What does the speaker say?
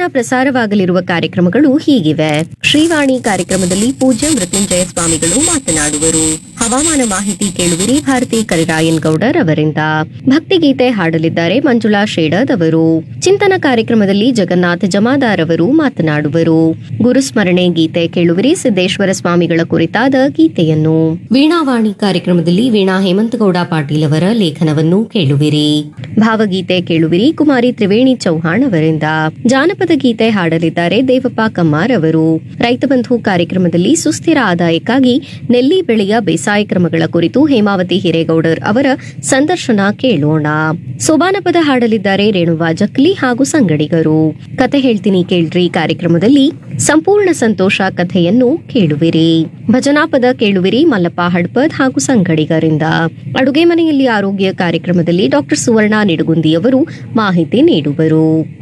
ದಿನ ಪ್ರಸಾರವಾಗಲಿರುವ ಕಾರ್ಯಕ್ರಮಗಳು ಹೀಗಿವೆ ಶ್ರೀವಾಣಿ ಕಾರ್ಯಕ್ರಮದಲ್ಲಿ ಪೂಜ್ಯ ಮೃತ್ಯುಂಜಯ ಸ್ವಾಮಿಗಳು ಮಾತನಾಡುವರು ಹವಾಮಾನ ಮಾಹಿತಿ ಕೇಳುವಿರಿ ಭಾರತಿ ಕರಿರಾಯನ್ ಗೌಡರ್ ಅವರಿಂದ ಭಕ್ತಿಗೀತೆ ಹಾಡಲಿದ್ದಾರೆ ಮಂಜುಳಾ ಶೇಡದ್ ಅವರು ಚಿಂತನ ಕಾರ್ಯಕ್ರಮದಲ್ಲಿ ಜಗನ್ನಾಥ ಜಮಾದಾರ್ ಅವರು ಮಾತನಾಡುವರು ಗುರುಸ್ಮರಣೆ ಗೀತೆ ಕೇಳುವಿರಿ ಸಿದ್ದೇಶ್ವರ ಸ್ವಾಮಿಗಳ ಕುರಿತಾದ ಗೀತೆಯನ್ನು ವೀಣಾವಾಣಿ ಕಾರ್ಯಕ್ರಮದಲ್ಲಿ ವೀಣಾ ಹೇಮಂತಗೌಡ ಪಾಟೀಲ್ ಅವರ ಲೇಖನವನ್ನು ಕೇಳುವಿರಿ ಭಾವಗೀತೆ ಕೇಳುವಿರಿ ಕುಮಾರಿ ತ್ರಿವೇಣಿ ಚೌಹಾಣ್ ಅವರಿಂದ ಜಾನಪದ ಗೀತೆ ಹಾಡಲಿದ್ದಾರೆ ದೇವಪ್ಪ ಕಮ್ಮಾರ್ ಅವರು ರೈತ ಬಂಧು ಕಾರ್ಯಕ್ರಮದಲ್ಲಿ ಸುಸ್ಥಿರ ಆದಾಯಕ್ಕಾಗಿ ನೆಲ್ಲಿ ಬೆಳೆಯ ಬೇಸಾಯ ಕ್ರಮಗಳ ಕುರಿತು ಹೇಮಾವತಿ ಹಿರೇಗೌಡರ್ ಅವರ ಸಂದರ್ಶನ ಕೇಳೋಣ ಸೋಬಾನಪದ ಹಾಡಲಿದ್ದಾರೆ ರೇಣುವಾ ಜಕ್ಲಿ ಹಾಗೂ ಸಂಗಡಿಗರು ಕತೆ ಹೇಳ್ತೀನಿ ಕೇಳ್ರಿ ಕಾರ್ಯಕ್ರಮದಲ್ಲಿ ಸಂಪೂರ್ಣ ಸಂತೋಷ ಕಥೆಯನ್ನು ಕೇಳುವಿರಿ ಭಜನಾಪದ ಕೇಳುವಿರಿ ಮಲ್ಲಪ್ಪ ಹಡ್ಪದ್ ಹಾಗೂ ಸಂಗಡಿಗರಿಂದ ಅಡುಗೆ ಮನೆಯಲ್ಲಿ ಆರೋಗ್ಯ ಕಾರ್ಯಕ್ರಮದಲ್ಲಿ ಡಾಕ್ಟರ್ ಸುವರ್ಣ ನಿಡುಗುಂದಿ ಅವರು ಮಾಹಿತಿ ನೀಡುವರು